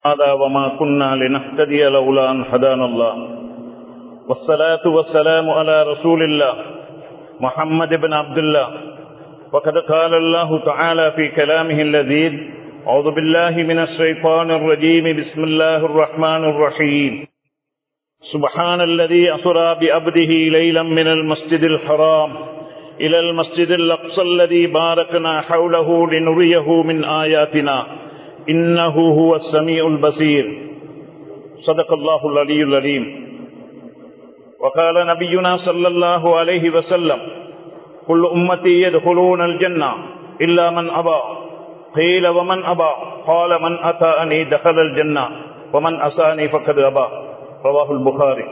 هذا وما كنا لنهتدي لولا أن هدانا الله والصلاة والسلام على رسول الله محمد بن عبد الله وقد قال الله تعالى في كلامه اللذيذ أعوذ بالله من الشيطان الرجيم بسم الله الرحمن الرحيم سبحان الذي أسرى بأبده ليلا من المسجد الحرام إلى المسجد الأقصى الذي باركنا حوله لنريه من آياتنا إنه هو السميع البصير صدق الله العلي العليم وقال نبينا صلى الله عليه وسلم كل أمتي يدخلون الجنة إلا من أبى قيل ومن أبى قال من أتاني دخل الجنة ومن أساني فقد أبى رواه البخاري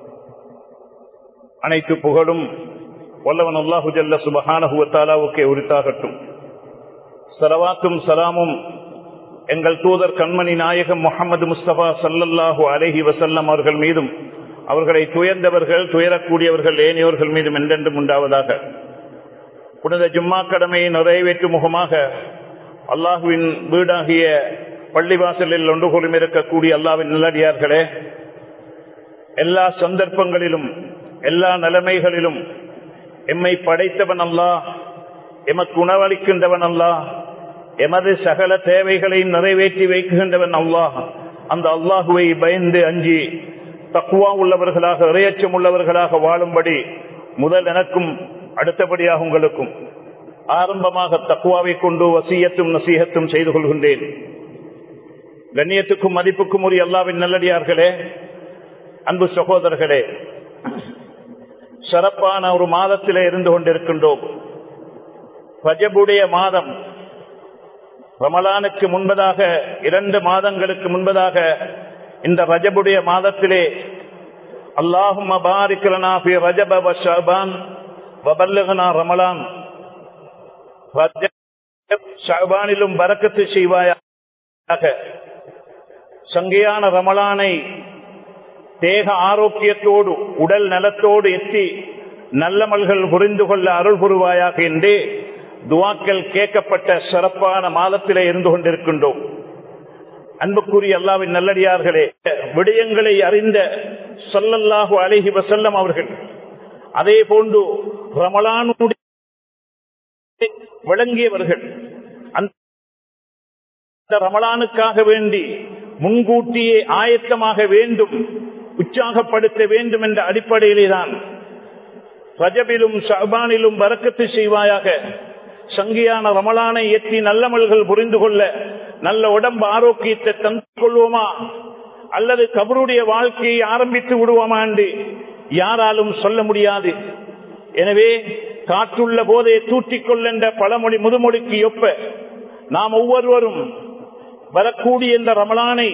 அனைத்து புகழும் வல்லவன் அல்லாஹு ஜல்ல சுபஹானஹுவத்தாலாவுக்கே உரித்தாகட்டும் சலவாத்தும் சலாமும் எங்கள் தூதர் கண்மணி நாயகம் முகமது முஸ்தபா சல்லல்லாஹு அலஹி வசல்லம் அவர்கள் மீதும் அவர்களை துயர்ந்தவர்கள் துயரக்கூடியவர்கள் ஏனையோர்கள் மீதும் என்றென்றும் உண்டாவதாக புனித ஜும்மா கடமையை நிறைவேற்றும் முகமாக அல்லாஹுவின் வீடாகிய பள்ளிவாசலில் ஒன்று கூறும் இருக்கக்கூடிய அல்லாவின் நல்லடியார்களே எல்லா சந்தர்ப்பங்களிலும் எல்லா நிலைமைகளிலும் எம்மை படைத்தவன் அல்லா எமக்கு உணவளிக்கின்றவன் அல்லா எமது சகல தேவைகளையும் நிறைவேற்றி வைக்கின்றவன் அல்லாஹ் அந்த அல்லாஹுவை பயந்து அஞ்சி தக்குவா உள்ளவர்களாக இறையச்சம் உள்ளவர்களாக வாழும்படி முதல் எனக்கும் அடுத்தபடியாக உங்களுக்கும் ஆரம்பமாக தக்குவாவை கொண்டு வசியத்தும் நசீகத்தும் செய்து கொள்கின்றேன் கண்ணியத்துக்கும் மதிப்புக்கும் உரிய அல்லாவின் நல்லடியார்களே அன்பு சகோதரர்களே சிறப்பான ஒரு மாதத்திலே இருந்து கொண்டிருக்கின்றோம் ரஜபுடைய மாதம் ரமலானுக்கு முன்பதாக இரண்டு மாதங்களுக்கு முன்பதாக இந்த ரஜபுடைய மாதத்திலே அல்லாஹும் ரஜப ஷாபான் ரமலான் ஷாபானிலும் பறக்கத்து செய்வாயாக சங்கையான ரமலானை தேக ஆரோக்கியத்தோடு உடல் நலத்தோடு எத்தி நல்லமல்கள் புரிந்து கொள்ள அருள் புரிவாயாக என்று துவாக்கள் கேட்கப்பட்ட சிறப்பான மாதத்திலே இருந்து கொண்டிருக்கின்றோம் அன்புக்குரிய அல்லாவின் நல்லடியார்களே விடயங்களை அறிந்த சொல்லல்லாஹு அழகி வசல்லம் அவர்கள் அதே போன்று ரமலானுடைய விளங்கியவர்கள் அந்த ரமலானுக்காக வேண்டி முன்கூட்டியே ஆயத்தமாக வேண்டும் உற்சாகப்படுத்த வேண்டும் என்ற அடிப்படையிலே தான் ரஜபிலும் ஷபானிலும் வரக்கத்து செய்வாயாக சங்கியான ரமலானை எத்தி நல்லமல்கள் புரிந்து கொள்ள நல்ல உடம்பு ஆரோக்கியத்தை தந்து கொள்வோமா அல்லது கபருடைய வாழ்க்கையை ஆரம்பித்து விடுவோமா என்று யாராலும் சொல்ல முடியாது எனவே காற்றுள்ள போதே தூற்றிக்கொள்ள என்ற பழமொழி முதுமொழிக்கு ஒப்ப நாம் ஒவ்வொருவரும் வரக்கூடிய இந்த ரமலானை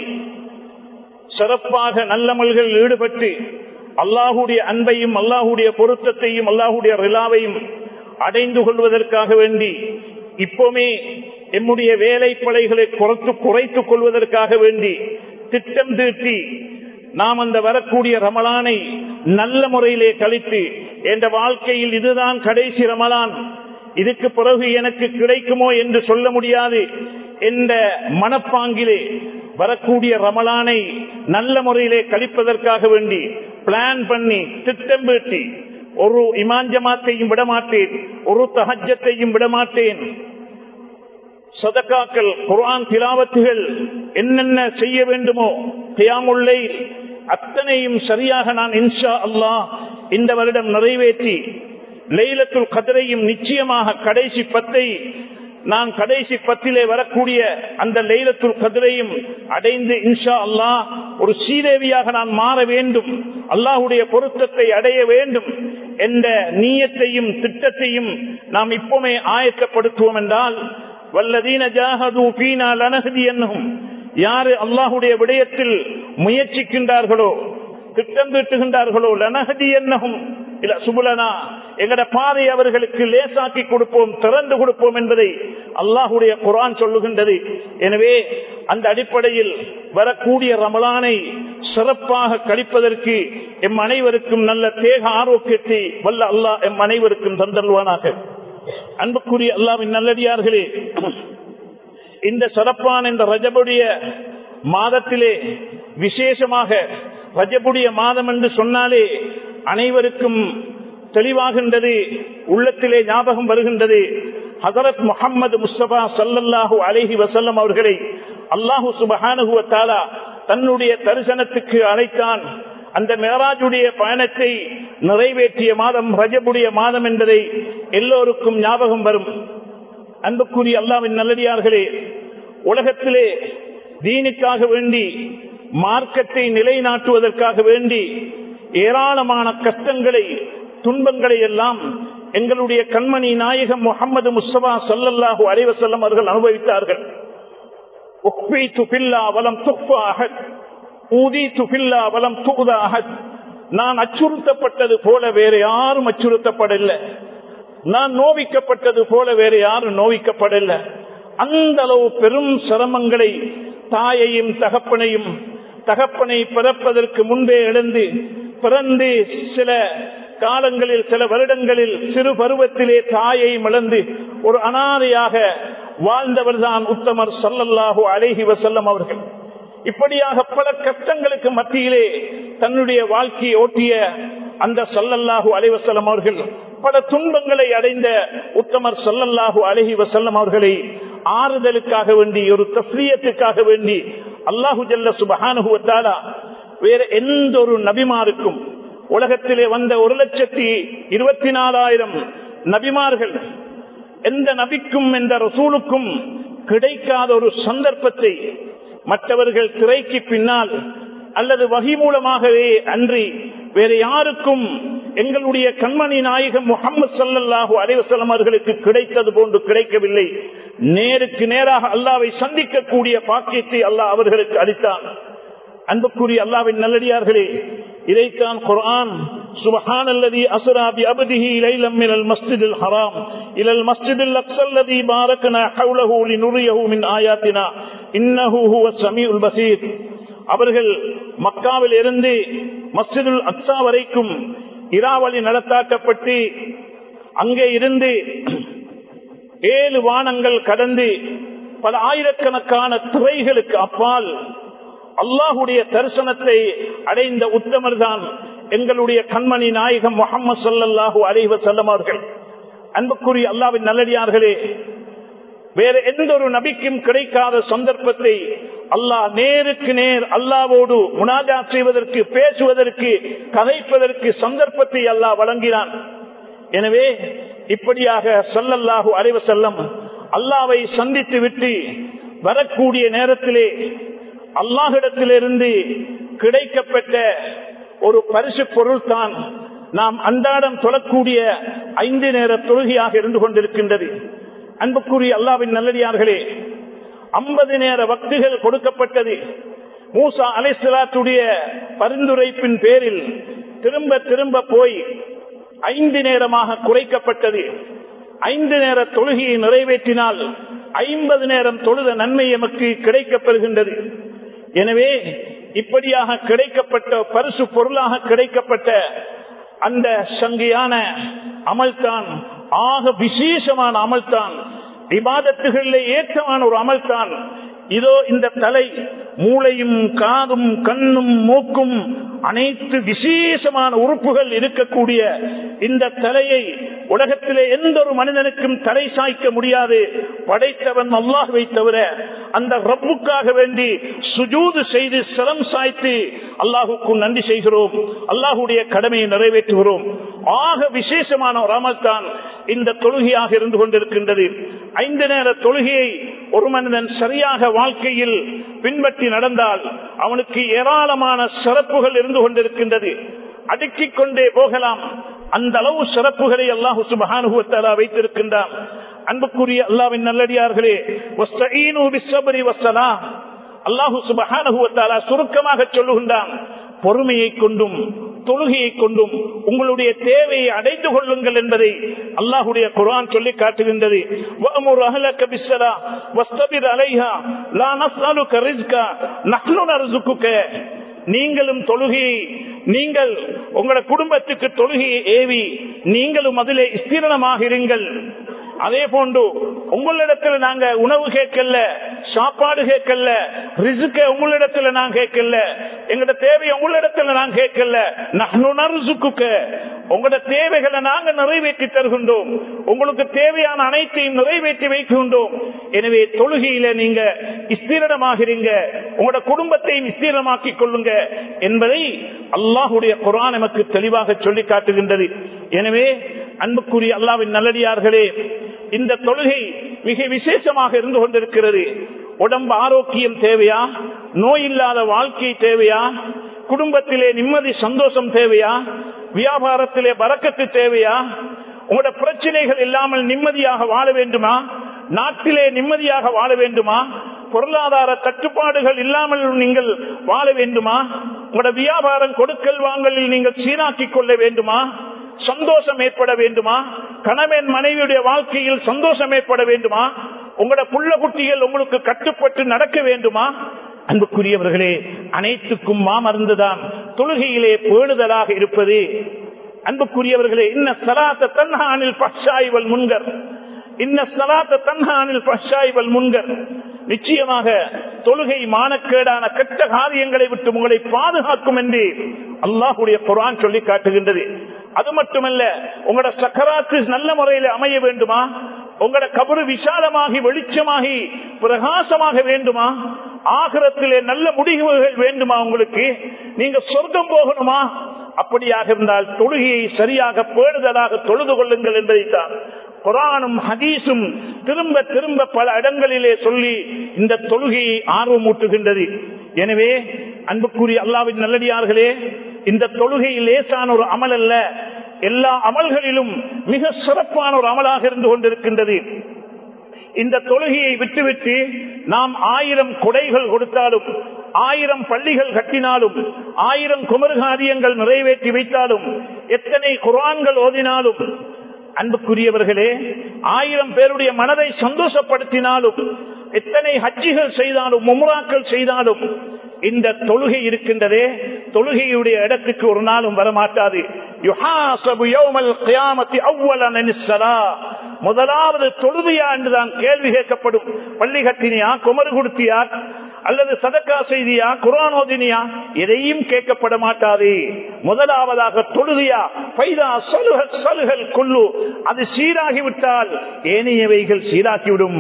சிறப்பாக நல்லமல்கள் ஈடுபட்டு அல்லாஹுடைய அன்பையும் அல்லாஹுடைய பொருத்தத்தையும் அல்லாஹுடைய ரிலாவையும் அடைந்து கொள்வதற்காக வேண்டி இப்போமே எம்முடைய வேலை படைகளை குறைத்து குறைத்துக் கொள்வதற்காக வேண்டி திட்டம் தீட்டி நாம் அந்த வரக்கூடிய ரமலானை நல்ல முறையிலே கழித்து என்ற வாழ்க்கையில் இதுதான் கடைசி ரமலான் இதுக்கு பிறகு எனக்கு கிடைக்குமோ என்று சொல்ல முடியாது என்ற மனப்பாங்கிலே வரக்கூடிய ரமலானை நல்ல முறையிலே கழிப்பதற்காக வேண்டி பிளான் பண்ணி திட்டம் பேட்டி ஒரு இமாஞ்சமாத்தையும் விடமாட்டேன் ஒரு தகஜத்தையும் விடமாட்டேன் சதக்காக்கள் குரான் திலாவத்துகள் என்னென்ன செய்ய வேண்டுமோ கியாமுல்லை அத்தனையும் சரியாக நான் இன்ஷா அல்லாஹ் இந்த வருடம் நிறைவேற்றி லைலத்துல் கதிரையும் நிச்சயமாக கடைசி பத்தை நான் கடைசி பத்திலே வரக்கூடிய அந்த லைலத்துல் கதிரையும் அடைந்து இன்ஷா அல்லாஹ் ஒரு சீதேவியாக நான் மாற வேண்டும் அல்லாஹுடைய பொருத்தத்தை அடைய வேண்டும் என்ற நீயத்தையும் திட்டத்தையும் நாம் இப்பவுமே ஆயத்தப்படுத்துவோம் என்றால் வல்லதீன ஜாகது பீனா லனகதி என்னும் யாரு அல்லாஹுடைய விடயத்தில் முயற்சிக்கின்றார்களோ திட்டம் தீட்டுகின்றார்களோ லனகதி என்னகும் இல்ல சுபுலனா எங்கட பாதை அவர்களுக்கு லேசாக்கி கொடுப்போம் திறந்து கொடுப்போம் என்பதை அல்லாஹுடைய குரான் சொல்லுகின்றது எனவே அந்த அடிப்படையில் வரக்கூடிய ரமலானை சிறப்பாக கழிப்பதற்கு எம் அனைவருக்கும் நல்ல தேக ஆரோக்கியத்தை வல்ல அல்லாஹ் எம் அனைவருக்கும் தந்தல்வானாக அன்புக்குரிய அல்லாவின் நல்லடியார்களே இந்த சிறப்பான இந்த ரஜபுடைய மாதத்திலே விசேஷமாக ரஜபுடைய மாதம் என்று சொன்னாலே அனைவருக்கும் தெளிவாகின்றது உள்ளத்திலே ஞாபகம் வருகின்றது ஹசரத் முகமது முஸ்தபா சல்லல்லாஹு அலஹி வசல்லம் அவர்களை அல்லாஹு சுபஹானுகுவத்தாலா தன்னுடைய தரிசனத்துக்கு அழைத்தான் அந்த மேராஜுடைய பயணத்தை நிறைவேற்றிய மாதம் ரஜபுடைய மாதம் என்பதை எல்லோருக்கும் ஞாபகம் வரும் அன்புக்குரிய அல்லாவின் நல்லடியார்களே உலகத்திலே தீனுக்காக வேண்டி மார்க்கத்தை நிலைநாட்டுவதற்காக வேண்டி ஏராளமான கஷ்டங்களை துன்பங்களை எல்லாம் எங்களுடைய கண்மணி நாயகம் முகமது முஸ்தபா சல்லல்லாஹு அலைவசல்லம் அவர்கள் அனுபவித்தார்கள் நான் அச்சுறுத்தப்பட்டது போல வேற யாரும் அச்சுறுத்தப்படவில்லை நான் நோவிக்கப்பட்டது போல வேற யாரும் நோவிக்கப்படவில்லை அந்த அளவு பெரும் சிரமங்களை தாயையும் தகப்பனையும் தகப்பனை பிறப்பதற்கு முன்பே எழுந்து பிறந்து சில காலங்களில் சில வருடங்களில் சிறு பருவத்திலே தாயை இழந்து ஒரு அனாதையாக வாழ்ந்தவர்தான் உத்தமர் சல்லல்லாஹு அழகி வசல்லம் அவர்கள் இப்படியாக பல கஷ்டங்களுக்கு மத்தியிலே தன்னுடைய வாழ்க்கையை ஓட்டிய அந்த சல்லல்லாஹு அலைவசல்லம் அவர்கள் பல துன்பங்களை அடைந்த உத்தமர் சல்லல்லாஹு அலஹி வசல்லம் அவர்களை ஆறுதலுக்காக வேண்டி ஒரு தஸ்ரீயத்துக்காக வேண்டி அல்லாஹு ஜல்ல சுபஹானுகுவத்தாலா வேற எந்த ஒரு நபிமாருக்கும் உலகத்திலே வந்த ஒரு லட்சத்தி இருபத்தி நாலாயிரம் நபிமார்கள் எந்த நபிக்கும் எந்த ரசூலுக்கும் கிடைக்காத ஒரு சந்தர்ப்பத்தை மற்றவர்கள் திரைக்கு பின்னால் அல்லது வகி மூலமாகவே அன்றி வேற யாருக்கும் எங்களுடைய கண்மணி நாயகம் முகமது சல்லாஹூ அலைவசலம் அவர்களுக்கு கிடைத்தது போன்று கிடைக்கவில்லை நேருக்கு நேராக அல்லாவை சந்திக்கக்கூடிய பாக்கியத்தை அல்லாஹ் அவர்களுக்கு அளித்தான் அன்புக்குரிய அல்லாவின் நல்லடியார்களே இதைத்தான் குர்ஆன் சுபஹான் அல்லதி அஸ்ரா பி அப்திஹி லைலம் மினல் மஸ்ஜிதில் ஹராம் இலல் மஸ்ஜிதில் அக்ஸல் லதி பாரக்னா ஹவ்லஹு லினுரியஹு மின் ஆயாத்தினா இன்னஹு ஹுவ ஸமீஉல் பஸீர் அவர்கள் மக்காவில் இருந்து மஸ்ஜிதுல் அக்ஸா வரைக்கும் இராவளி நடத்தாட்டப்பட்டு அங்கே இருந்து ஏழு வானங்கள் கடந்து பல ஆயிரக்கணக்கான துறைகளுக்கு அப்பால் அல்லாஹுடைய தரிசனத்தை அடைந்த உத்தமர் தான் எங்களுடைய கண்மணி நாயகம் முகமது சல்லாஹூ அலைவ செல்லமார்கள் அன்புக்குரிய அல்லாவின் நல்லடியார்களே வேற எந்த ஒரு நபிக்கும் கிடைக்காத சந்தர்ப்பத்தை அல்லாஹ் நேருக்கு நேர் அல்லாவோடு முனாஜா செய்வதற்கு பேசுவதற்கு கதைப்பதற்கு சந்தர்ப்பத்தை அல்லாஹ் வழங்கினான் எனவே இப்படியாக சல்லல்லாஹு அலைவ செல்லம் அல்லாவை சந்தித்து விட்டு வரக்கூடிய நேரத்திலே அல்லாஹிடத்திலிருந்து கிடைக்கப்பட்ட ஒரு பரிசு பொருள் தான் நாம் அன்றாடம் தொழக்கூடிய ஐந்து நேர தொழுகையாக இருந்து கொண்டிருக்கின்றது அன்புக்குரிய அல்லாவின் நல்லடியார்களே ஐம்பது நேர வக்துகள் கொடுக்கப்பட்டது மூசா அலைசலாத்துடைய பரிந்துரைப்பின் பேரில் திரும்ப திரும்ப போய் ஐந்து நேரமாக குறைக்கப்பட்டது ஐந்து நேர தொழுகையை நிறைவேற்றினால் ஐம்பது நேரம் தொழுத நன்மை எமக்கு கிடைக்கப்பெறுகின்றது எனவே இப்படியாக கிடைக்கப்பட்ட பரிசு பொருளாக கிடைக்கப்பட்ட அந்த சங்கையான அமல்தான் ஆக விசேஷமான அமல்தான் விவாதத்துகளில் ஏற்றமான ஒரு அமல்தான் இதோ இந்த தலை மூளையும் காதும் கண்ணும் மூக்கும் அனைத்து விசேஷமான உறுப்புகள் இருக்கக்கூடிய இந்த தலையை உலகத்திலே எந்த ஒரு மனிதனுக்கும் தலை சாய்க்க முடியாது படைத்தவன் அல்லாஹுவை தவிர அந்த ரப்புக்காக வேண்டி சுஜூது செய்து சிரம் சாய்த்து அல்லாஹுக்கு நன்றி செய்கிறோம் அல்லாஹுடைய கடமையை நிறைவேற்றுகிறோம் ஆக விசேஷமான ஒரு அமல்தான் இந்த தொழுகையாக இருந்து கொண்டிருக்கின்றது ஐந்து நேர தொழுகையை ஒரு மனிதன் சரியாக வாழ்க்கையில் பின்பற்றி நடந்தால் அவனுக்கு ஏராளமான சிறப்புகள் இருந்து கொண்டிருக்கின்றது அடுக்கிக் கொண்டே போகலாம் அந்த அளவு சிறப்புகளை அல்லாஹு சுபகானுகுவத்தாலா வைத்திருக்கின்றான் அன்புக்குரிய அல்லாவின் நல்லடியார்களே அல்லாஹு சுபகானுகுவத்தாலா சுருக்கமாக சொல்லுகின்றான் பொறுமையை கொண்டும் தொழுகையை கொண்டும் உங்களுடைய தேவையை அடைந்து கொள்ளுங்கள் என்பதை அல்லாஹுடைய குரான் சொல்லி காட்டுகின்றது நீங்களும் தொழுகையை நீங்கள் உங்களோட குடும்பத்துக்கு தொழுகையை ஏவி நீங்களும் அதிலே ஸ்திரணமாக இருங்கள் அதே போன்று உங்களிடத்துல நாங்க உணவு கேட்கல சாப்பாடு கேட்கல ரிசுக்க உங்களிடத்துல நான் கேட்கல எங்கட தேவையை உங்களிடத்துல நான் கேட்கல நர்சுக்குக்க உங்களோட தேவைகளை நாங்க நிறைவேற்றி தருகின்றோம் உங்களுக்கு தேவையான அனைத்தையும் நிறைவேற்றி வைக்கின்றோம் எனவே தொழுகையில நீங்க ஸ்திரமாகிறீங்க உங்களோட குடும்பத்தையும் ஸ்திரமாக்கிக் கொள்ளுங்க என்பதை அல்லாஹுடைய குரான் நமக்கு தெளிவாக சொல்லி காட்டுகின்றது எனவே அன்புக்குரிய அல்லாவின் நல்லடியார்களே இந்த தொழுகை மிக விசேஷமாக இருந்து கொண்டிருக்கிறது உடம்பு ஆரோக்கியம் தேவையா நோய் இல்லாத வாழ்க்கை தேவையா குடும்பத்திலே நிம்மதி சந்தோஷம் தேவையா வியாபாரத்திலே பறக்கத்து தேவையா உங்களோட பிரச்சனைகள் இல்லாமல் நிம்மதியாக வாழ வேண்டுமா நாட்டிலே நிம்மதியாக வாழ வேண்டுமா பொருளாதார தட்டுப்பாடுகள் இல்லாமல் நீங்கள் வாழ வேண்டுமா உங்களோட வியாபாரம் கொடுக்கல் வாங்கலில் நீங்கள் சீராக்கிக் கொள்ள வேண்டுமா சந்தோஷம் ஏற்பட வேண்டுமா கணவன் மனைவியுடைய வாழ்க்கையில் சந்தோஷம் ஏற்பட வேண்டுமா உங்களோட புள்ள குட்டிகள் உங்களுக்கு கட்டுப்பட்டு நடக்க வேண்டுமா அன்புக்குரியவர்களே அனைத்துக்கும் மாமருந்துதான் தொழுகையிலே பேணுதலாக இருப்பது அன்புக்குரியவர்களே இன்ன சலாத்த தன்ஹானில் பஷாய்வல் முன்கர் இன்ன சலாத்த தன்ஹானில் பஷாய்வல் முன்கர் நிச்சயமாக தொழுகை மானக்கேடான கெட்ட காரியங்களை விட்டு உங்களை பாதுகாக்கும் என்று அல்லாஹுடைய குரான் சொல்லி காட்டுகின்றது அது மட்டுமல்ல உங்களோட சக்கராத்து நல்ல முறையில் அமைய வேண்டுமா உங்களோட கபரு விசாலமாகி வெளிச்சமாகி பிரகாசமாக வேண்டுமா ஆகரத்திலே நல்ல முடிவுகள் வேண்டுமா உங்களுக்கு நீங்க சொர்க்கம் போகணுமா அப்படியாக இருந்தால் தொழுகையை சரியாக பேணுதலாக தொழுது கொள்ளுங்கள் என்பதைத்தான் குரானும் ஹதீஸும் திரும்ப திரும்ப பல இடங்களிலே சொல்லி இந்த தொழுகையை ஆர்வமூட்டுகின்றது எனவே அன்புக்குரிய அல்லாவின் நல்லடியார்களே இந்த தொழுகை லேசான ஒரு அமல் அல்ல எல்லா அமல்களிலும் மிக சிறப்பான ஒரு அமலாக இருந்து கொண்டிருக்கின்றது இந்த தொழுகையை விட்டுவிட்டு நாம் ஆயிரம் கொடைகள் கொடுத்தாலும் ஆயிரம் பள்ளிகள் கட்டினாலும் ஆயிரம் குமர்காரியங்கள் நிறைவேற்றி வைத்தாலும் எத்தனை குரான்கள் ஓதினாலும் அன்புக்குரியவர்களே ஆயிரம் பேருடைய மனதை சந்தோஷப்படுத்தினாலும் எத்தனை ஹஜ்ஜிகள் செய்தாலும் மும்ராக்கள் செய்தாலும் இந்த தொழுகை இருக்கின்றதே தொழுகையுடைய இடத்துக்கு ஒரு நாளும் வரமாட்டாது முதலாவது தொழுதையா என்றுதான் கேள்வி கேட்கப்படும் பள்ளி கட்டினியா குமரு கொடுத்தியா அல்லது சதக்கா செய்தியா குரானோதினியா எதையும் கேட்கப்பட மாட்டாது முதலாவதாக தொழுதியா பைதா சலுகல் சலுகல் கொள்ளு அது சீராகிவிட்டால் ஏனையவைகள் சீராக்கிவிடும்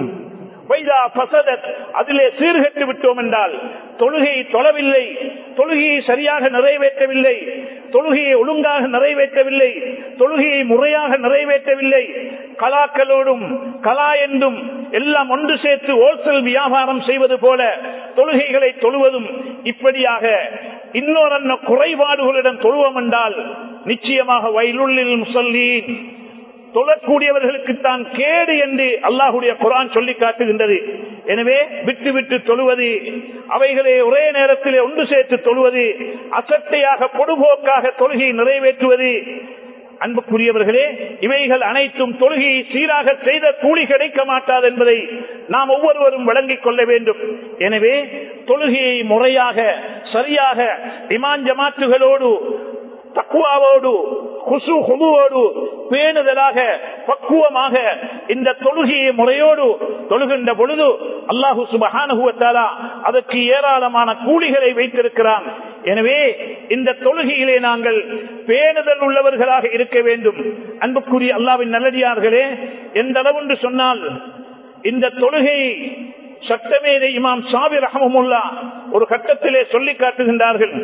அதிலே சீர்கட்டு விட்டோம் என்றால் தொழுகையை தொழவில்லை தொழுகையை சரியாக நிறைவேற்றவில்லை தொழுகையை ஒழுங்காக நிறைவேற்றவில்லை தொழுகையை முறையாக நிறைவேற்றவில்லை கலாக்களோடும் கலா என்றும் எல்லாம் ஒன்று சேர்த்து ஹோல்சேல் வியாபாரம் செய்வது போல தொழுகைகளை தொழுவதும் இப்படியாக இன்னொரு குறைபாடுகளிடம் தொழுவோம் என்றால் நிச்சயமாக வயலுள்ளில் முசல்லீன் தொழக்கூடியவர்களுக்கு தான் கேடு என்று அல்லாஹுடைய குரான் சொல்லி காட்டுகின்றது எனவே விட்டு விட்டு தொழுவது அவைகளை ஒரே நேரத்தில் ஒன்று சேர்த்து தொழுவது அசட்டையாக பொடுபோக்காக தொழுகையை நிறைவேற்றுவது அன்புக்குரியவர்களே இவைகள் அனைத்தும் தொழுகையை சீராக செய்த கூலி கிடைக்க மாட்டாது என்பதை நாம் ஒவ்வொருவரும் விளங்கிக் கொள்ள வேண்டும் எனவே தொழுகையை முறையாக சரியாக இமான் ஜமாத்துகளோடு தக்குவாவோடு குசு குமுவோடு பேணுதலாக பக்குவமாக இந்த தொழுகையை முறையோடு தொழுகின்ற பொழுது அல்லாஹு சுபகானுகுவத்தாலா அதற்கு ஏராளமான கூலிகளை வைத்திருக்கிறான் எனவே இந்த தொழுகையிலே நாங்கள் பேணுதல் உள்ளவர்களாக இருக்க வேண்டும் அன்புக்குரிய அல்லாவின் நல்லடியார்களே எந்த அளவுண்டு சொன்னால் இந்த தொழுகை சட்டமேதை இமாம் சாவி ரஹமுல்லா ஒரு கட்டத்திலே சொல்லி காட்டுகின்றார்கள்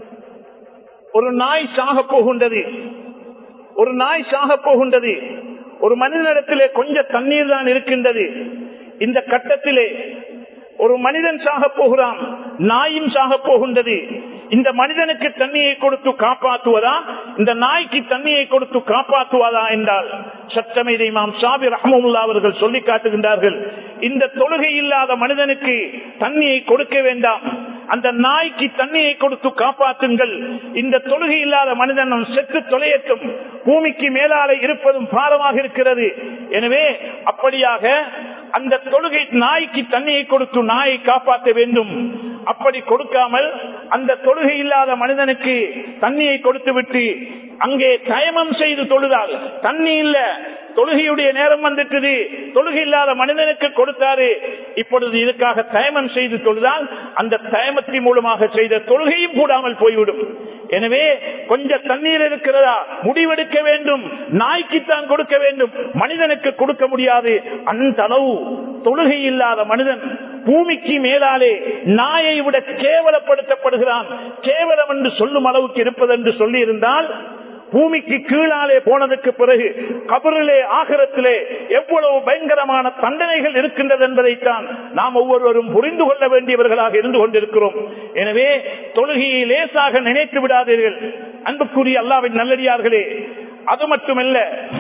ஒரு நாய் சாக போகின்றது ஒரு நாய் சாக போகின்றது ஒரு மனிதனிடத்திலே கொஞ்சம் தண்ணீர் தான் இருக்கின்றது இந்த கட்டத்திலே ஒரு மனிதன் சாக போகிறான் நாயும் சாக போகின்றது இந்த மனிதனுக்கு தண்ணியை கொடுத்து காப்பாற்றுவதா இந்த நாய்க்கு தண்ணியை கொடுத்து காப்பாற்றுவதா என்றால் சட்டமே இமாம் சாபி ரஹமுல்லா அவர்கள் சொல்லி காட்டுகின்றார்கள் இந்த தொழுகை இல்லாத மனிதனுக்கு தண்ணியை கொடுக்க வேண்டாம் அந்த நாய்க்கு தண்ணியை கொடுத்து காப்பாற்றுங்கள் இந்த தொழுகை இல்லாத மனிதன் செத்து தொலையட்டும் பூமிக்கு மேலால இருப்பதும் பாரமாக இருக்கிறது எனவே அப்படியாக அந்த தொழுகை நாய்க்கு தண்ணியை கொடுத்து நாயை காப்பாற்ற வேண்டும் அப்படி கொடுக்காமல் அந்த தொழுகை இல்லாத மனிதனுக்கு தண்ணியை கொடுத்து விட்டு அங்கே தயமம் செய்து தொழுதால் தண்ணி இல்ல தொழுகையுடைய நேரம் வந்துட்டது தொழுகை இல்லாத மனிதனுக்கு கொடுத்தாரு இப்பொழுது இதுக்காக தயமம் செய்து தொழுதால் அந்த தயமத்தின் மூலமாக செய்த தொழுகையும் கூடாமல் போய்விடும் எனவே கொஞ்சம் தண்ணீர் இருக்கிறதா முடிவெடுக்க வேண்டும் நாய்க்குத்தான் கொடுக்க வேண்டும் மனிதனுக்கு கொடுக்க முடியாது அந்த அளவு தொழுகை இல்லாத மனிதன் பூமிக்கு மேலாலே நாயை விட கேவலப்படுத்தப்படுகிறான் கேவலம் என்று சொல்லும் அளவுக்கு இருப்பது என்று சொல்லி இருந்தால் பூமிக்கு கீழாலே போனதுக்கு பிறகு கபரிலே ஆகரத்திலே எவ்வளவு பயங்கரமான தண்டனைகள் இருக்கின்றது என்பதைத்தான் நாம் ஒவ்வொருவரும் புரிந்து கொள்ள வேண்டியவர்களாக இருந்து கொண்டிருக்கிறோம் எனவே தொழுகையை லேசாக நினைத்து விடாதீர்கள் அன்புக்குரிய அல்லாவின் நல்லடியார்களே அது மட்டுமல்ல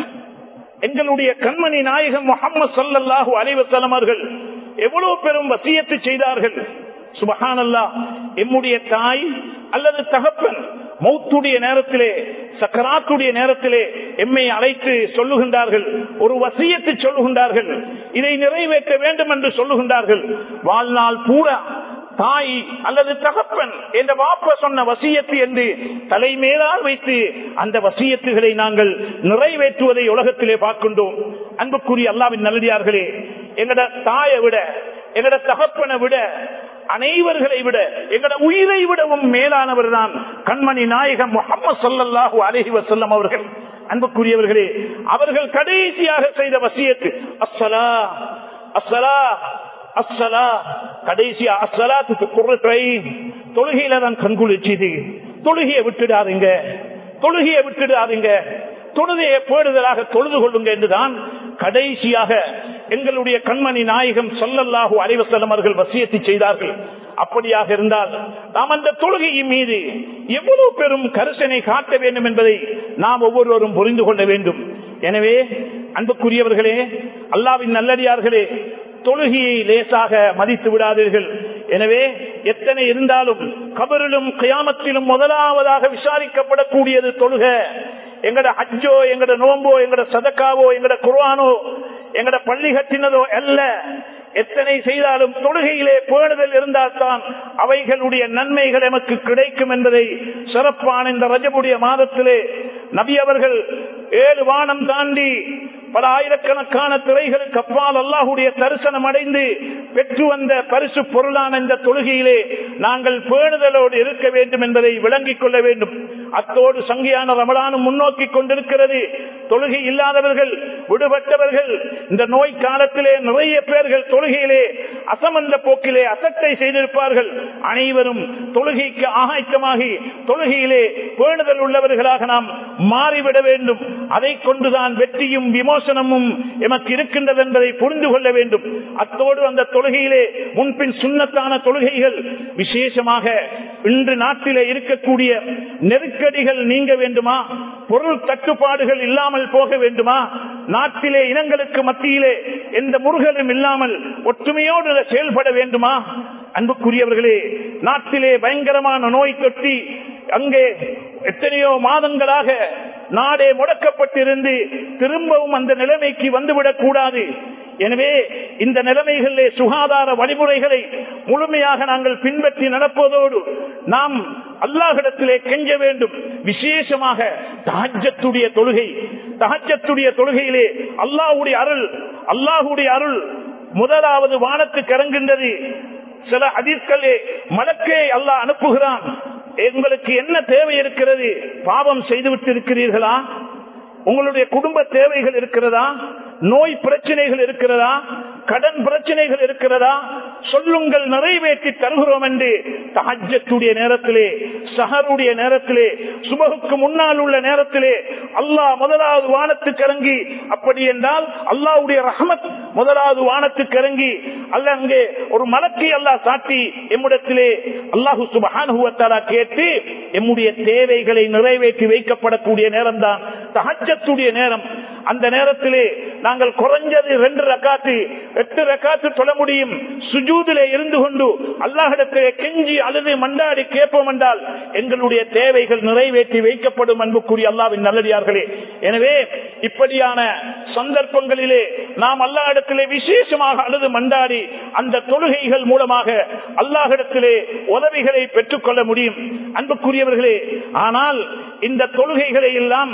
எங்களுடைய கண்மணி நாயகம் முகமது சல்லாஹூ அலைவசலம் அவர்கள் எவ்வளவு பெரும் வசியத்து செய்தார்கள் சுபஹானல்லா எம்முடைய தாய் அல்லது தகப்பன் மௌத்துடைய நேரத்திலே சக்கராத்துடைய நேரத்திலே எம்மை அழைத்து சொல்லுகின்றார்கள் ஒரு வசியத்தை சொல்லுகின்றார்கள் இதை நிறைவேற்ற வேண்டும் என்று சொல்லுகின்றார்கள் வாழ்நாள் பூரா தாய் அல்லது தகப்பன் என்ற வாப்ப சொன்ன வசியத்து என்று தலைமேலால் வைத்து அந்த வசியத்துகளை நாங்கள் நிறைவேற்றுவதை உலகத்திலே பார்க்கின்றோம் அன்புக்குரிய அல்லாவின் நல்லடியார்களே எங்கட தாயை விட எங்கட தகப்பனை விட அனைவர்களை விட எங்கட உயிரை விடவும் மேலானவர் தான் கண்மணி நாயகம் முகமது சொல்லல்லாஹு அலஹி வசல்லம் அவர்கள் அன்புக்குரியவர்களே அவர்கள் கடைசியாக செய்த வசியத்து அஸ்ஸலா அஸ்ஸலா அஸ்ஸலா கடைசியா அஸ்ஸலாத்துக்கு குர்ரத்தை தொழுகையில தான் கண்குளிச்சுது தொழுகையை விட்டுடாதீங்க தொழுகையை விட்டுடாதீங்க தொழுகையை பேடுதலாக தொழுது கொள்ளுங்க என்றுதான் கடைசியாக எங்களுடைய கண்மணி நாயகம் சொல்லல்லாஹு அலைவசல்லம் அவர்கள் வசியத்தை செய்தார்கள் அப்படியாக இருந்தால் நாம் அந்த தொழுகையின் மீது எவ்வளவு பெரும் கரிசனை காட்ட வேண்டும் என்பதை நாம் ஒவ்வொருவரும் புரிந்து கொள்ள வேண்டும் எனவே அன்புக்குரியவர்களே அல்லாவின் நல்லடியார்களே தொழுகையை லேசாக மதித்து விடாதீர்கள் எனவே எத்தனை இருந்தாலும் கபரிலும் கயாமத்திலும் முதலாவதாக விசாரிக்கப்படக்கூடியது தொழுக எங்கட ஹஜ்ஜோ எங்கட நோம்போ எங்கட சதக்காவோ எங்கட குர்வானோ எங்கட பள்ளி கட்டினதோ அல்ல எத்தனை செய்தாலும் தொழுகையிலே பேணுதல் இருந்தால்தான் அவைகளுடைய நன்மைகள் எமக்கு கிடைக்கும் என்பதை சிறப்பான இந்த ரஜபுடைய மாதத்திலே நபி அவர்கள் ஏழு வானம் தாண்டி பல ஆயிரக்கணக்கான திரைகளுக்கு அப்பால் அல்லாஹுடைய தரிசனம் அடைந்து பெற்று வந்த பரிசு பொருளான இந்த தொழுகையிலே நாங்கள் பேணுதலோடு இருக்க வேண்டும் என்பதை விளங்கிக் கொள்ள வேண்டும் அத்தோடு சங்கியான ரமலானும் முன்னோக்கி கொண்டிருக்கிறது தொழுகை இல்லாதவர்கள் விடுபட்டவர்கள் இந்த நோய் காலத்திலே நிறைய பேர்கள் தொழுகையிலே அசமந்த போக்கிலே அசட்டை செய்திருப்பார்கள் அனைவரும் தொழுகைக்கு ஆகாய்ச்சமாகி தொழுகையிலே பேணுதல் உள்ளவர்களாக நாம் மாறிவிட வேண்டும் அதை கொண்டுதான் வெற்றியும் விமோசனமும் எமக்கு இருக்கின்றது என்பதை புரிந்து கொள்ள வேண்டும் அத்தோடு அந்த தொழுகையிலே முன்பின் சுண்ணத்தான தொழுகைகள் விசேஷமாக இன்று நாட்டிலே இருக்கக்கூடிய நெருக்கடிகள் நீங்க வேண்டுமா பொருள் தட்டுப்பாடுகள் இல்லாமல் போக வேண்டுமா நாட்டிலே இனங்களுக்கு மத்தியிலே எந்த முருகலும் இல்லாமல் ஒற்றுமையோடு செயல்பட வேண்டுமா அன்புக்குரியவர்களே நாட்டிலே பயங்கரமான நோய் தொட்டி அங்கே எத்தனையோ மாதங்களாக நாடே முடக்கப்பட்டிருந்து திரும்பவும் அந்த நிலைமைக்கு வந்துவிடக் கூடாது எனவே இந்த நிலைமைகளிலே சுகாதார வழிமுறைகளை முழுமையாக நாங்கள் பின்பற்றி நடப்பதோடு நாம் அல்லாஹிடத்திலே கெஞ்ச வேண்டும் விசேஷமாக தஹஜத்துடைய தொழுகை தஹஜத்துடைய தொழுகையிலே அல்லாஹுடைய அருள் அல்லாஹுடைய அருள் முதலாவது வானத்துக்கு இறங்குகின்றது சில அதிர்களே மலக்கே அல்லாஹ் அனுப்புகிறான் உங்களுக்கு என்ன தேவை இருக்கிறது பாவம் செய்துவிட்டு இருக்கிறீர்களா உங்களுடைய குடும்ப தேவைகள் இருக்கிறதா நோய் பிரச்சனைகள் இருக்கிறதா கடன் பிரச்சனைகள் இருக்கிறதா சொல்லுங்கள் நிறைவேற்றி தருகிறோம் என்று தஹஜத்துடைய நேரத்திலே சஹருடைய நேரத்திலே சுபகுக்கு முன்னால் உள்ள நேரத்திலே அல்லாஹ் முதலாவது வானத்துக்கு இறங்கி அப்படி என்றால் அல்லாவுடைய ரஹமத் முதலாவது வானத்துக்கு இறங்கி அல்ல அங்கே ஒரு மலக்கை அல்லாஹ் சாட்டி எம்முடத்திலே அல்லாஹு சுபஹானுவத்தாரா கேட்டு எம்முடைய தேவைகளை நிறைவேற்றி வைக்கப்படக்கூடிய நேரம் தான் தஹஜத்துடைய நேரம் அந்த நேரத்திலே நாங்கள் குறைஞ்சது ரெண்டு ரக்காத்து எட்டு ரக்காத்து தொழ முடியும் சுஜூதிலே இருந்து கொண்டு அல்லாஹிடத்திலே கெஞ்சி அழுது மண்டாடி கேட்போம் என்றால் எங்களுடைய தேவைகள் நிறைவேற்றி வைக்கப்படும் அன்புக்குரிய அல்லாவின் நல்லடியார்களே எனவே இப்படியான சந்தர்ப்பங்களிலே நாம் அல்லாஹிடத்திலே விசேஷமாக அழுது மண்டாடி அந்த தொழுகைகள் மூலமாக அல்லாஹிடத்திலே உதவிகளை பெற்றுக்கொள்ள முடியும் அன்புக்குரியவர்களே ஆனால் இந்த தொழுகைகளை எல்லாம்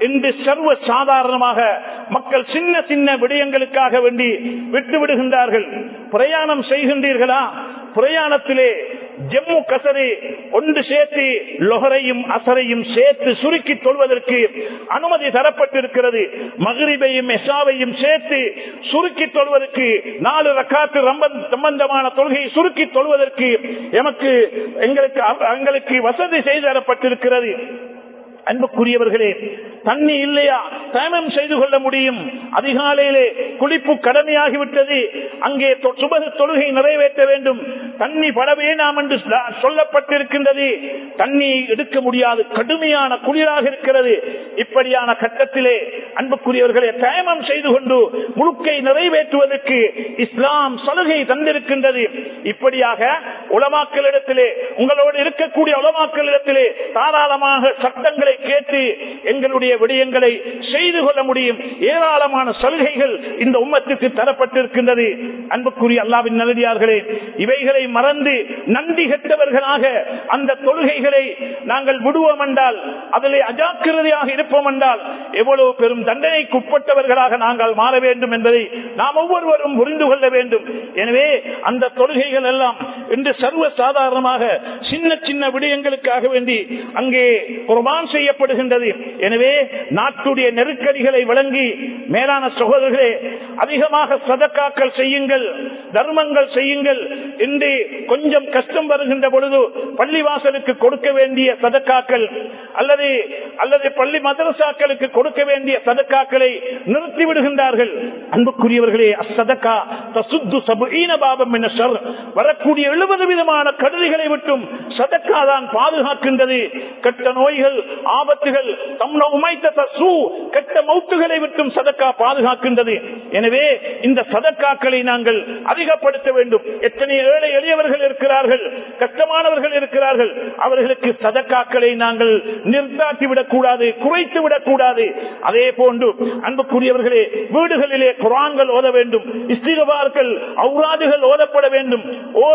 இன்று சர்வ சாதாரணமாக மக்கள் சின்ன சின்ன விடயங்களுக்காக வேண்டி விட்டு விடுகின்றார்கள் பிரயாணம் செய்கின்றீர்களா பிரயாணத்திலே ஜம்மு கசரி ஒன்று சேர்த்து லொஹரையும் அசரையும் சேர்த்து சுருக்கி தொல்வதற்கு அனுமதி தரப்பட்டிருக்கிறது மகிரிபையும் எசாவையும் சேர்த்து சுருக்கி தொல்வதற்கு நாலு ரக்காத்து சம்பந்தமான தொழுகையை சுருக்கி தொல்வதற்கு எமக்கு எங்களுக்கு எங்களுக்கு வசதி செய்து தரப்பட்டிருக்கிறது அன்புக்குரியவர்களே தண்ணி இல்லையா தயமம் செய்து கொள்ள முடியும் அதிகாலையிலே குளிப்பு கடமையாகிவிட்டது அங்கே சுபக தொழுகை நிறைவேற்ற வேண்டும் தண்ணி பட வேண்டாம் என்று சொல்லப்பட்டிருக்கின்றது தண்ணி எடுக்க முடியாது கடுமையான குளிராக இருக்கிறது இப்படியான கட்டத்திலே அன்புக்குரியவர்களே தயமம் செய்து கொண்டு முழுக்கை நிறைவேற்றுவதற்கு இஸ்லாம் சலுகை தந்திருக்கின்றது இப்படியாக உலமாக்களிடத்திலே உங்களோடு இருக்கக்கூடிய உலமாக்களிடத்திலே தாராளமாக சட்டங்களை கேட்டு எங்களுடைய விடயங்களை செய்து கொள்ள முடியும் ஏராளமான சலுகைகள் இந்த உம்மத்துக்கு தரப்பட்டிருக்கின்றது அன்புக்குரிய அல்லாவின் நல்லடியார்களே இவைகளை மறந்து நன்றி கெட்டவர்களாக அந்த தொழுகைகளை நாங்கள் விடுவோம் என்றால் அதிலே அஜாக்கிரதையாக இருப்போம் என்றால் எவ்வளவு பெரும் தண்டனைக்கு உட்பட்டவர்களாக நாங்கள் மாற வேண்டும் என்பதை நாம் ஒவ்வொருவரும் புரிந்து கொள்ள வேண்டும் எனவே அந்த தொழுகைகள் எல்லாம் இன்று சர்வ சாதாரணமாக சின்ன சின்ன விடயங்களுக்காக வேண்டி அங்கே குர்பான் செய்யப்படுகின்றது எனவே நாட்டுடைய நெருக்கடிகளை வழங்கி மேலான சகோதரர்களே அதிகமாக சதக்காக்கள் செய்யுங்கள் தர்மங்கள் செய்யுங்கள் இன்று கொஞ்சம் கஷ்டம் வருகின்ற பொழுது பள்ளிவாசலுக்கு கொடுக்க வேண்டிய சதக்காக்கள் அல்லது அல்லது பள்ளி மதரசாக்களுக்கு கொடுக்க வேண்டிய சதக்காக்களை நிறுத்தி விடுகின்றார்கள் அன்புக்குரியவர்களே அசதக்கா தசுத்து சபுஈன பாபம் என சொல் வரக்கூடிய எழுபது விதமான கடுதிகளை விட்டும் சதக்கா தான் பாதுகாக்கின்றது கெட்ட நோய்கள் ஆபத்துகள் தம்ன உமைத்த தசு கெட்ட மௌத்துகளை விட்டும் சதக்கா பாதுகாக்கின்றது எனவே இந்த சதக்காக்களை நாங்கள் அதிகப்படுத்த வேண்டும் எத்தனை ஏழை எளியவர்கள் இருக்கிறார்கள் கஷ்டமானவர்கள் இருக்கிறார்கள் அவர்களுக்கு சதக்காக்களை நாங்கள் நிறுத்தாட்டி விடக்கூடாது குறைத்து விடக்கூடாது அதே போன்று அன்புக்குரியவர்களே வீடுகளிலே குரான்கள் ஓத வேண்டும் இஸ்திரவார்கள் அவுராதுகள் ஓதப்பட வேண்டும்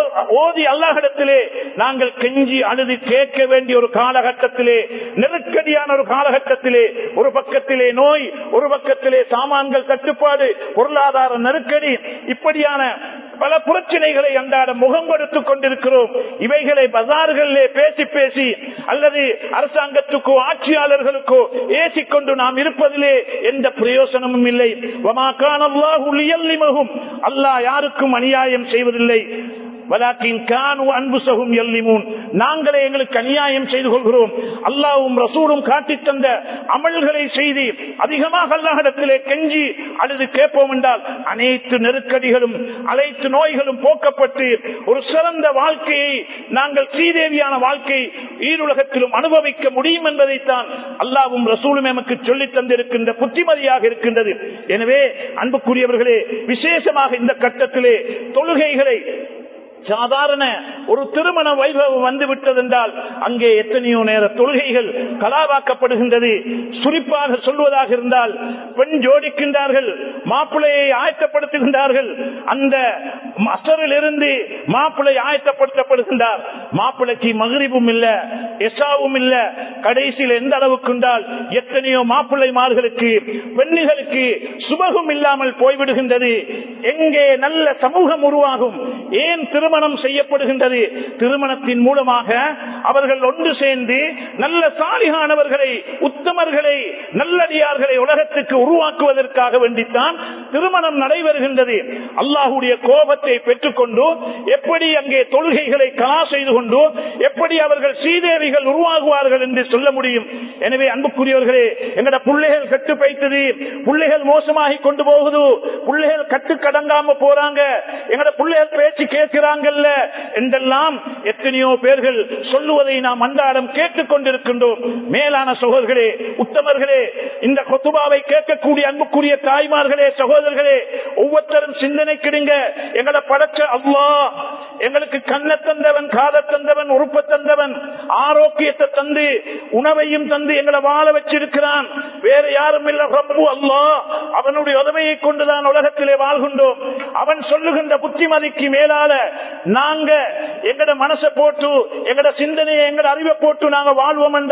ஓதி அல்லாஹிடத்திலே நாங்கள் கெஞ்சி அழுது கேட்க வேண்டிய ஒரு காலகட்டத்திலே நெருக்கடியான ஒரு காலகட்டத்திலே ஒரு பக்கத்திலே நோய் ஒரு பக்கத்திலே சாமான்கள் தட்டுப்பாடு பொருளாதார நெருக்கடி இப்படியான பல பிரச்சனைகளை அன்றாட முகம் கொடுத்துக் கொண்டிருக்கிறோம் இவைகளை பஜார்களிலே பேசி பேசி அல்லது அரசாங்கத்துக்கோ ஆட்சியாளர்களுக்கோ ஏசிக்கொண்டு நாம் இருப்பதிலே எந்த பிரயோசனமும் இல்லை அல்லாஹ் யாருக்கும் அநியாயம் செய்வதில்லை நாங்களே எங்களுக்கு அநியாயம் செய்து கொள்கிறோம் அல்லாவும் ரசூலும் காட்டி தந்த அமல்களை செய்து அதிகமாக அல்லாஹிடத்திலே கெஞ்சி அழுது கேட்போம் என்றால் அனைத்து நெருக்கடிகளும் அனைத்து நோய்களும் போக்கப்பட்டு ஒரு சிறந்த வாழ்க்கையை நாங்கள் ஸ்ரீதேவியான வாழ்க்கை ஈருலகத்திலும் அனுபவிக்க முடியும் என்பதைத்தான் அல்லாவும் ரசூலும் எமக்கு சொல்லித் தந்திருக்கின்ற புத்திமதியாக இருக்கின்றது எனவே அன்புக்குரியவர்களே விசேஷமாக இந்த கட்டத்திலே தொழுகைகளை சாதாரண ஒரு திருமண வைபவம் வந்து விட்டது என்றால் அங்கே எத்தனையோ நேர தொழுகைகள் கலாவாக்கப்படுகின்றது சுரிப்பாக சொல்வதாக இருந்தால் பெண் ஜோடிக்கின்றார்கள் மாப்பிள்ளையை ஆயத்தப்படுத்துகின்றார்கள் அந்த அசரில் இருந்து மாப்பிள்ளை ஆயத்தப்படுத்தப்படுகின்றார் மாப்பிள்ளைக்கு மகிரிவும் இல்ல எசாவும் இல்ல கடைசியில் எந்த அளவுக்கு என்றால் எத்தனையோ மாப்பிள்ளைமார்களுக்கு பெண்ணுகளுக்கு சுபகம் இல்லாமல் போய்விடுகின்றது எங்கே நல்ல சமூகம் உருவாகும் ஏன் திருமணம் செய்யப்படுகின்றது திருமணத்தின் மூலமாக அவர்கள் ஒன்று சேர்ந்து நல்ல சாலிகானவர்களை உத்தமர்களை நல்லடியார்களை உலகத்துக்கு உருவாக்குவதற்காக வேண்டித்தான் திருமணம் நடைபெறுகின்றது அல்லாஹுடைய கோபத்தை பெற்றுக்கொண்டு எப்படி அங்கே தொழுகைகளை கலா செய்து கொண்டு எப்படி அவர்கள் சீதேவிகள் உருவாகுவார்கள் என்று சொல்ல முடியும் எனவே அன்புக்குரியவர்களே எங்கட பிள்ளைகள் கட்டு பைத்தது பிள்ளைகள் மோசமாகி கொண்டு போகுது பிள்ளைகள் கட்டு கடங்காம போறாங்க எங்கட பிள்ளைகள் பேச்சு கேட்கிறாங்கல்ல என்றெல்லாம் எத்தனையோ பேர்கள் சொல்லுவதை நாம் அன்றாடம் கேட்டுக் கொண்டிருக்கின்றோம் மேலான சகோதரர்களே உத்தமர்களே இந்த கொத்துபாவை கேட்கக்கூடிய அன்புக்குரிய தாய்மார்களே சகோதரர்களே ஒவ்வொருத்தரும் சிந்தனை கிடுங்க எங்களை படைச்ச அவ்வா எங்களுக்கு கண்ண தந்தவன் காத தந்தவன் உறுப்ப தந்தவன் ஆரோக்கியத்தை தந்து உணவையும் தந்து எங்களை வாழ வச்சிருக்கிறான் வேற யாரும் இல்ல ரப்பு அல்லா அவனுடைய உதவியை கொண்டுதான் உலகத்திலே வாழ்கின்றோம் அவன் சொல்லுகின்ற புத்திமதிக்கு மேலால நாங்க எங்கட மனசை போட்டு எங்கட சிந்தனையை எங்கட அறிவை போட்டு நாங்க வாழ்வோம் என்றால்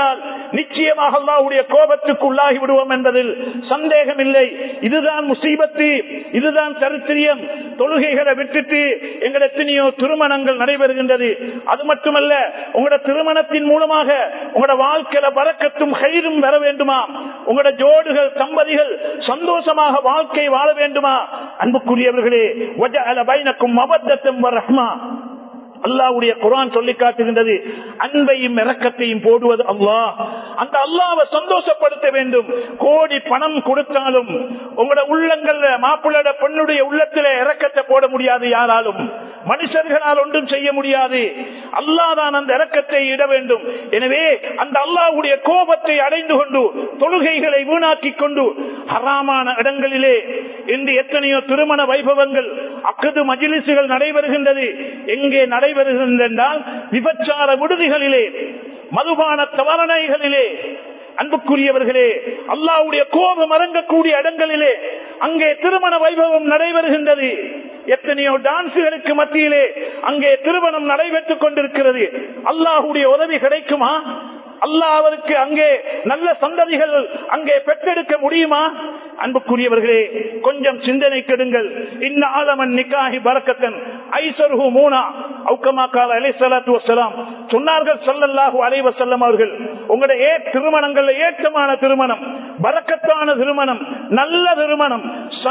நிச்சயமாக அல்லாவுடைய கோபத்துக்கு உள்ளாகி விடுவோம் என்பதில் சந்தேகம் இல்லை இதுதான் முசீபத்து இதுதான் சரித்திரியம் தொழுகைகளை விட்டுட்டு எங்கள் எத்தனையோ திருமணங்கள் நடைபெறுகின்றது அது மட்டுமல்ல உங்களோட திருமணத்தின் மூலமாக உங்களோட வாழ்க்கையில வரக்கத்தும் கயிறும் வர வேண்டுமா உங்களோட ஜோடுகள் தம்பதிகள் சந்தோஷமாக வாழ்க்கை வாழ வேண்டுமா அன்புக்குரியவர்களே பைனக்கும் அபத்தத்தும் ரஹ்மா அல்லாவுடைய குரான் சொல்லி காட்டுகின்றது அன்பையும் இறக்கத்தையும் போடுவது அல்லாஹ் அந்த அல்லாவை சந்தோஷப்படுத்த வேண்டும் கோடி பணம் கொடுத்தாலும் உங்களோட உள்ளங்கள்ல மாப்பிள்ளோட பெண்ணுடைய உள்ளத்துல இறக்கத்தை போட முடியாது யாராலும் மனுஷர்களால் ஒன்றும் செய்ய முடியாது அல்லாதான் அந்த இறக்கத்தை இட வேண்டும் எனவே அந்த அல்லாவுடைய கோபத்தை அடைந்து கொண்டு தொழுகைகளை வீணாக்கி கொண்டு ஹராமான இடங்களிலே இன்று எத்தனையோ திருமண வைபவங்கள் அக்கது மஜிலிசுகள் நடைபெறுகின்றது எங்கே நடைபெறுகின்றன என்றால் விபச்சார விடுதிகளிலே மதுபான தவறணைகளிலே அன்புக்குரியவர்களே அல்லாவுடைய கோபம் அரங்கக்கூடிய இடங்களிலே அங்கே திருமண வைபவம் நடைபெறுகின்றது எத்தனையோ டான்ஸுகளுக்கு மத்தியிலே அங்கே திருமணம் நடைபெற்றுக் கொண்டிருக்கிறது அல்லாஹுடைய உதவி கிடைக்குமா அல்லாஹ் அவருக்கு அங்கே நல்ல சந்ததிகள் அங்கே பெற்றெடுக்க முடியுமா அன்புக்குரியவர்களே கொஞ்சம் சிந்தனை கெடுங்கள் இன்ன ஆலமன் நிக்காஹி பரக்கத்தன் ஐசருஹு மூனா அவுக்கமா கால அலை சலாத்து வசலாம் சொன்னார்கள் சல்லல்லாஹு அலைவ செல்லம் அவர்கள் உங்களுடைய ஏ திருமணங்கள்ல ஏற்றமான திருமணம் பரக்கத்தான திருமணம் நல்ல திருமணம்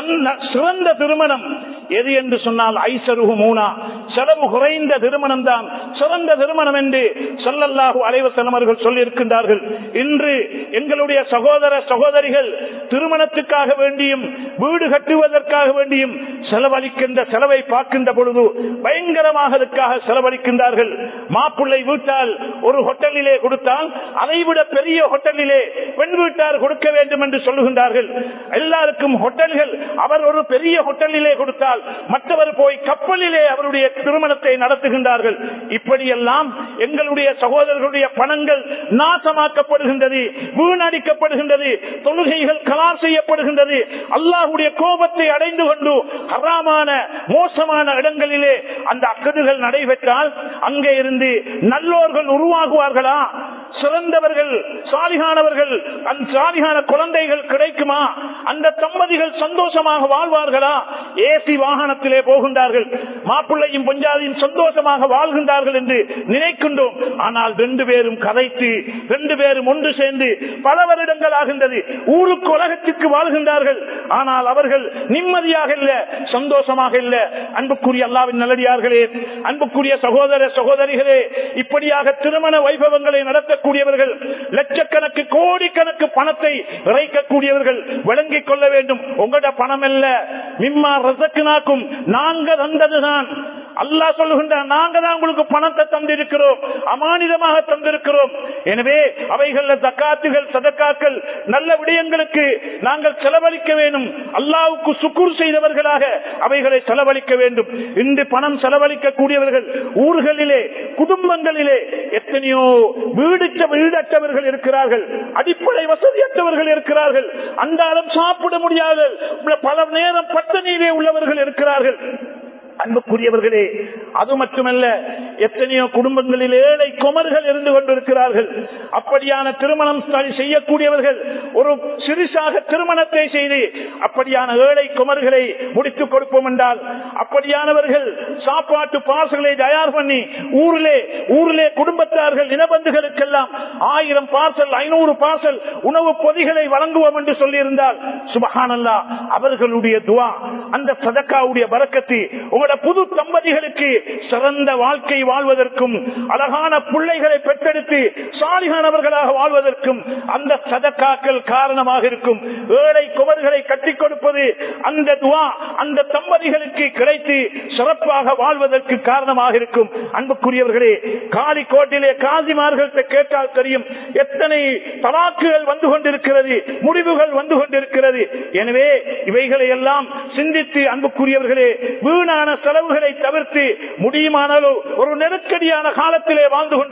சிறந்த திருமணம் எது என்று சொன்னால் ஐசருகு மூனா செலவு குறைந்த திருமணம் தான் சிறந்த திருமணம் என்று சல்லல்லாஹு அலைவ செல்லம் அவர்கள் சொல்லியிருக்கின்றார்கள் இன்று எங்களுடைய சகோதர சகோதரிகள் திருமணத்துக்காக வேண்டியும் வீடு கட்டுவதற்காக வேண்டியும் செலவழிக்கின்ற செலவை பார்க்கின்ற பொழுது பயங்கரமாக அதற்காக செலவழிக்கின்றார்கள் மாப்பிள்ளை வீட்டால் ஒரு ஹோட்டலிலே கொடுத்தால் அதைவிட பெரிய ஹோட்டலிலே பெண் வீட்டார் கொடுக்க வேண்டும் என்று சொல்லுகின்றார்கள் எல்லாருக்கும் ஹோட்டல்கள் அவர் ஒரு பெரிய ஹோட்டலிலே கொடுத்தால் மற்றவர் போய் கப்பலிலே அவருடைய திருமணத்தை நடத்துகின்றார்கள் இப்படியெல்லாம் எங்களுடைய சகோதரர்களுடைய பணங்கள் நாசமாக்கப்படுகின்றது வீணடிக்கப்படுகின்றது தொழுகைகள் கலார் செய்யப்படுகின்றது அல்லாஹுடைய கோபத்தை அடைந்து கொண்டு ஹராமான மோசமான இடங்களிலே அந்த அக்கதுகள் நடைபெற்றால் அங்கே இருந்து நல்லோர்கள் உருவாகுவார்களா சிறந்தவர்கள் சாலிகானவர்கள் அந்த சாலிகான குழந்தைகள் கிடைக்குமா அந்த தம்பதிகள் சந்தோஷமாக வாழ்வார்களா ஏசி வாகனத்திலே போகின்றார்கள் மாப்பிள்ளையும் பஞ்சாதியும் சந்தோஷமாக வாழ்கின்றார்கள் என்று நினைக்கின்றோம் ஆனால் ரெண்டு பேரும் கதைத்து ரெண்டு பேரும் ஒன்று சேர்ந்து பல வருடங்கள் ஆகின்றது ஊருக்கு உலகத்திற்கு வாழ்கின்றார்கள் ஆனால் அவர்கள் நிம்மதியாக இல்ல சந்தோஷமாக இல்ல அன்புக்குரிய அல்லாவின் நல்லடியார்களே அன்புக்குரிய சகோதர சகோதரிகளே இப்படியாக திருமண வைபவங்களை நடத்தக்கூடியவர்கள் லட்சக்கணக்கு கோடிக்கணக்கு பணத்தை இறைக்கக்கூடியவர்கள் விளங்கிக் கொள்ள வேண்டும் உங்களோட பணம் அல்ல மிம்மா ரசக்குனாக்கும் நாங்க தந்ததுதான் அல்லா சொல்லுகின்றார் நாங்க தான் உங்களுக்கு பணத்தை தந்திருக்கிறோம் அமானிதமாக தந்திருக்கிறோம் எனவே அவைகள் தக்காத்துகள் சதக்காக்கள் நல்ல விடயங்களுக்கு நாங்கள் செலவழிக்க வேண்டும் அல்லாவுக்கு சுக்குர் செய்தவர்களாக அவைகளை செலவழிக்க வேண்டும் இன்று பணம் செலவழிக்க கூடியவர்கள் ஊர்களிலே குடும்பங்களிலே எத்தனையோ வீடுச்ச வீடற்றவர்கள் இருக்கிறார்கள் அடிப்படை வசதியற்றவர்கள் இருக்கிறார்கள் அன்றாடம் சாப்பிட முடியாத பல நேரம் பட்டணியிலே உள்ளவர்கள் இருக்கிறார்கள் அன்புக்குரியவர்களே அது மட்டுமல்ல எத்தனையோ குடும்பங்களில் ஏழை குமர்கள் இருந்து கொண்டிருக்கிறார்கள் அப்படியான திருமணம் செய்யக்கூடியவர்கள் ஒரு சிறுசாக திருமணத்தை செய்து அப்படியான ஏழை குமர்களை முடித்துக் கொடுப்போம் என்றால் அப்படியானவர்கள் சாப்பாட்டு பார்சல்களை தயார் பண்ணி ஊரிலே ஊரிலே குடும்பத்தார்கள் இனபந்துகளுக்கெல்லாம் ஆயிரம் பார்சல் ஐநூறு பார்சல் உணவு பொதிகளை வழங்குவோம் என்று சொல்லியிருந்தால் சுபகானல்லா அவர்களுடைய துவா அந்த சதக்காவுடைய பறக்கத்தை உங்களோட புது தம்பதிகளுக்கு சிறந்த வாழ்க்கை வாழ்வதற்கும் அழகான பிள்ளைகளை பெற்றெடுத்து சாலிகானவர்களாக வாழ்வதற்கும் அந்த சதக்காக்கள் காரணமாக இருக்கும் ஏழை குமர்களை கட்டிக் கொடுப்பது அந்த துவா அந்த தம்பதிகளுக்கு கிடைத்து சிறப்பாக வாழ்வதற்கு காரணமாக இருக்கும் அன்புக்குரியவர்களே காலிக்கோட்டிலே காசிமார்கள் கேட்டால் தெரியும் எத்தனை தலாக்குகள் வந்து கொண்டிருக்கிறது முடிவுகள் வந்து கொண்டிருக்கிறது எனவே இவைகளை எல்லாம் சிந்தித்து அன்புக்குரியவர்களே வீணான செலவுகளை தவிர்த்து முடியுமானாலோ ஒரு நெருக்கடியான காலத்திலே வாழ்ந்து கொண்டிருக்கிறோம்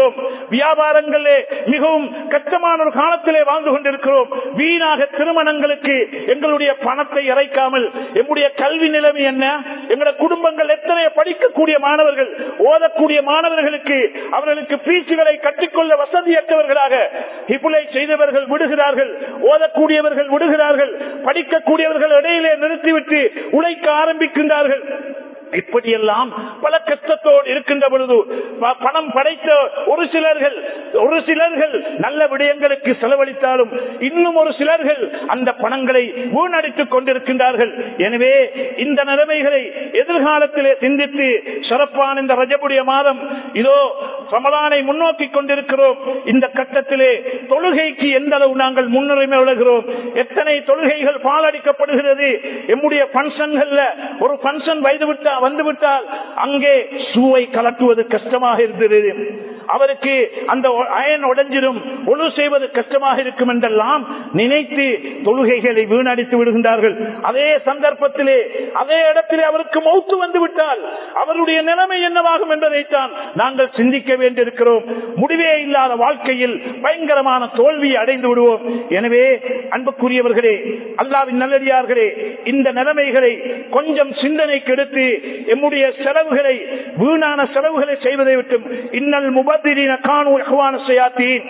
கொண்டிருக்கிறோம் வியாபாரங்களே மிகவும் கஷ்டமான ஒரு காலத்திலே வாழ்ந்து கொண்டிருக்கிறோம் வீணாக திருமணங்களுக்கு எங்களுடைய பணத்தை இறைக்காமல் எங்களுடைய கல்வி நிலைமை என்ன எங்களுடைய குடும்பங்கள் எத்தனை படிக்கக்கூடிய மாணவர்கள் ஓதக்கூடிய மாணவர்களுக்கு அவர்களுக்கு பீச்சுகளை கட்டிக்கொள்ள வசதியற்றவர்களாக இப்புலை செய்தவர்கள் விடுகிறார்கள் ஓதக்கூடியவர்கள் விடுகிறார்கள் படிக்கக்கூடியவர்கள் இடையிலே நிறுத்திவிட்டு உழைக்க ஆரம்பிக்கின்றார்கள் இப்படியெல்லாம் பல கஷ்டத்தோடு இருக்கின்ற பொழுது ப- பணம் படைத்த ஒரு சிலர்கள் ஒரு சிலர்கள் நல்ல விடயங்களுக்கு செலவழித்தாலும் இன்னும் ஒரு சிலர்கள் அந்த பணங்களை வீணடித்துக் கொண்டிருக்கின்றார்கள் எனவே இந்த நிலைமைகளை எதிர்காலத்திலே சிந்தித்து சிறப்பான இந்த ரஜபுடைய மாதம் இதோ ரமலானை முன்னோக்கி கொண்டிருக்கிறோம் இந்த கட்டத்திலே தொழுகைக்கு எந்த அளவு நாங்கள் முன்னுரிமை வழங்குகிறோம் எத்தனை தொழுகைகள் பாலடிக்கப்படுகிறது எம்முடைய பங்கன்கள்ல ஒரு பங்கன் வைத்துவிட்டா வந்துவிட்டால் அங்கே ஷூவை கலட்டுவது கஷ்டமாக இருக்கிறது அவருக்கு அந்த அயன் உடைஞ்சிடும் ஒழு செய்வது கஷ்டமாக இருக்கும் என்றெல்லாம் நினைத்து தொழுகைகளை வீணடித்து விடுகின்றார்கள் அதே சந்தர்ப்பத்திலே அதே இடத்திலே அவருக்கு மௌத்து வந்து விட்டால் அவருடைய நிலைமை என்னவாகும் என்பதைத்தான் நாங்கள் சிந்திக்க வேண்டியிருக்கிறோம் முடிவே இல்லாத வாழ்க்கையில் பயங்கரமான தோல்வியை அடைந்து விடுவோம் எனவே அன்புக்குரியவர்களே அல்லாவின் நல்லடியார்களே இந்த நிலைமைகளை கொஞ்சம் சிந்தனைக்கு எடுத்து எம்முடைய செலவுகளை வீணான செலவுகளை செய்வதை விட்டும் இன்னல் முபத்திரின காணு இஹ்வான செய்யாத்தீன்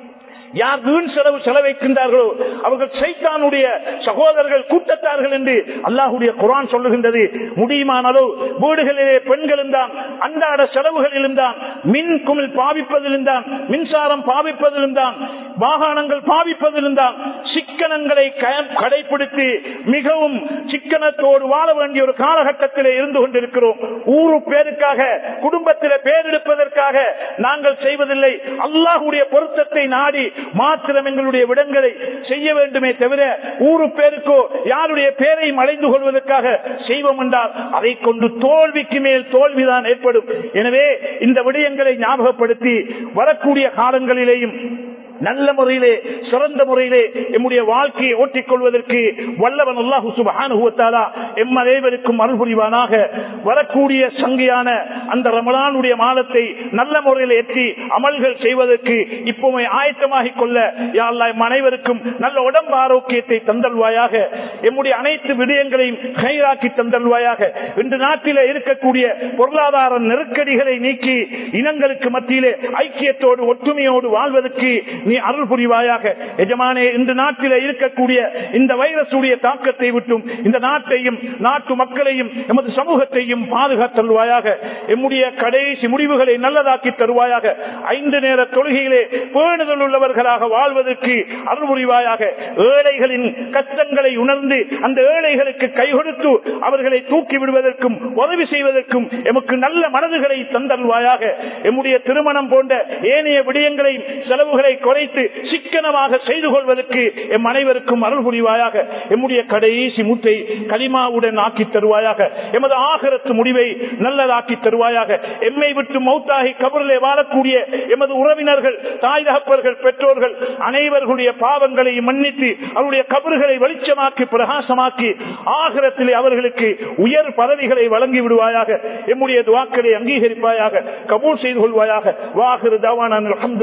யார் வீண் செலவு செலவைக்கின்றார்களோ அவர்கள் சைத்தானுடைய சகோதரர்கள் கூட்டத்தார்கள் என்று அல்லாஹுடைய குரான் சொல்லுகின்றது முடியுமான அளவு வீடுகளிலே பெண்களும் தான் அன்றாட செலவுகளிலும் தான் மின் குமிழ் பாவிப்பதிலும் தான் மின்சாரம் பாவிப்பதிலும் தான் வாகனங்கள் பாவிப்பதிலும் தான் சிக்கனங்களை க- கடைபிடித்து மிகவும் சிக்கனத்தோடு வாழ வேண்டிய ஒரு காலகட்டத்திலே இருந்து கொண்டிருக்கிறோம் ஊரு பேருக்காக குடும்பத்திலே பேரெடுப்பதற்காக நாங்கள் செய்வதில்லை அல்லாஹுடைய பொருத்தத்தை நாடி மாத்திரம் எங்களுடைய விடங்களை செய்ய வேண்டுமே தவிர ஊரு பேருக்கோ யாருடைய பேரையும் அடைந்து கொள்வதற்காக செய்வோம் என்றால் அதை கொண்டு தோல்விக்கு மேல் தோல்விதான் ஏற்படும் எனவே இந்த விடயங்களை ஞாபகப்படுத்தி வரக்கூடிய காலங்களிலேயும் நல்ல முறையிலே சிறந்த முறையிலே எம்முடைய வாழ்க்கையை ஓட்டிக் கொள்வதற்கு வல்லவன் அல்லாஹு சுபானுவத்தாலா எம் அனைவருக்கும் அருள் புரிவானாக வரக்கூடிய சங்கையான அந்த ரமலானுடைய மாதத்தை நல்ல முறையில் எட்டி அமல்கள் செய்வதற்கு இப்போவே ஆயத்தமாகிக் கொள்ள யாழ்லா எம் அனைவருக்கும் நல்ல உடம்பு ஆரோக்கியத்தை தந்தல்வாயாக எம்முடைய அனைத்து விடயங்களையும் கைராக்கி தந்தல்வாயாக இன்று நாட்டிலே இருக்கக்கூடிய பொருளாதார நெருக்கடிகளை நீக்கி இனங்களுக்கு மத்தியிலே ஐக்கியத்தோடு ஒற்றுமையோடு வாழ்வதற்கு நீ அருள் புரிவாயாக எஜமானே இந்த நாட்டிலே இருக்கக்கூடிய இந்த வைரசுடைய தாக்கத்தை விட்டும் இந்த நாட்டையும் நாட்டு மக்களையும் எமது சமூகத்தையும் பாதுகாத்தல்வாயாக எம்முடைய கடைசி முடிவுகளை நல்லதாக்கி தருவாயாக ஐந்து நேர தொழுகையிலே பேணுதல் உள்ளவர்களாக வாழ்வதற்கு அருள் புரிவாயாக ஏழைகளின் கஷ்டங்களை உணர்ந்து அந்த ஏழைகளுக்கு கை கொடுத்து அவர்களை தூக்கி விடுவதற்கும் உதவி செய்வதற்கும் எமக்கு நல்ல மனதுகளை தந்தல்வாயாக எம்முடைய திருமணம் போன்ற ஏனைய விடயங்களையும் செலவுகளை குறைத்து சிக்கனமாக செய்து கொள்வதற்கு எம் அனைவருக்கும் அருள் புரிவாயாக எம்முடைய கடைசி மூட்டை களிமாவுடன் ஆக்கி தருவாயாக எமது ஆகரத்து முடிவை நல்லதாக்கி தருவாயாக எம்மை விட்டு மௌத்தாகி கபரிலே வாழக்கூடிய எமது உறவினர்கள் தாய் தகப்பர்கள் பெற்றோர்கள் அனைவர்களுடைய பாவங்களை மன்னித்து அவருடைய கபறுகளை வெளிச்சமாக்கி பிரகாசமாக்கி ஆகரத்திலே அவர்களுக்கு உயர் பதவிகளை வழங்கி விடுவாயாக எம்முடைய துவாக்களை அங்கீகரிப்பாயாக கபூல் செய்து கொள்வாயாக வாகரு தவான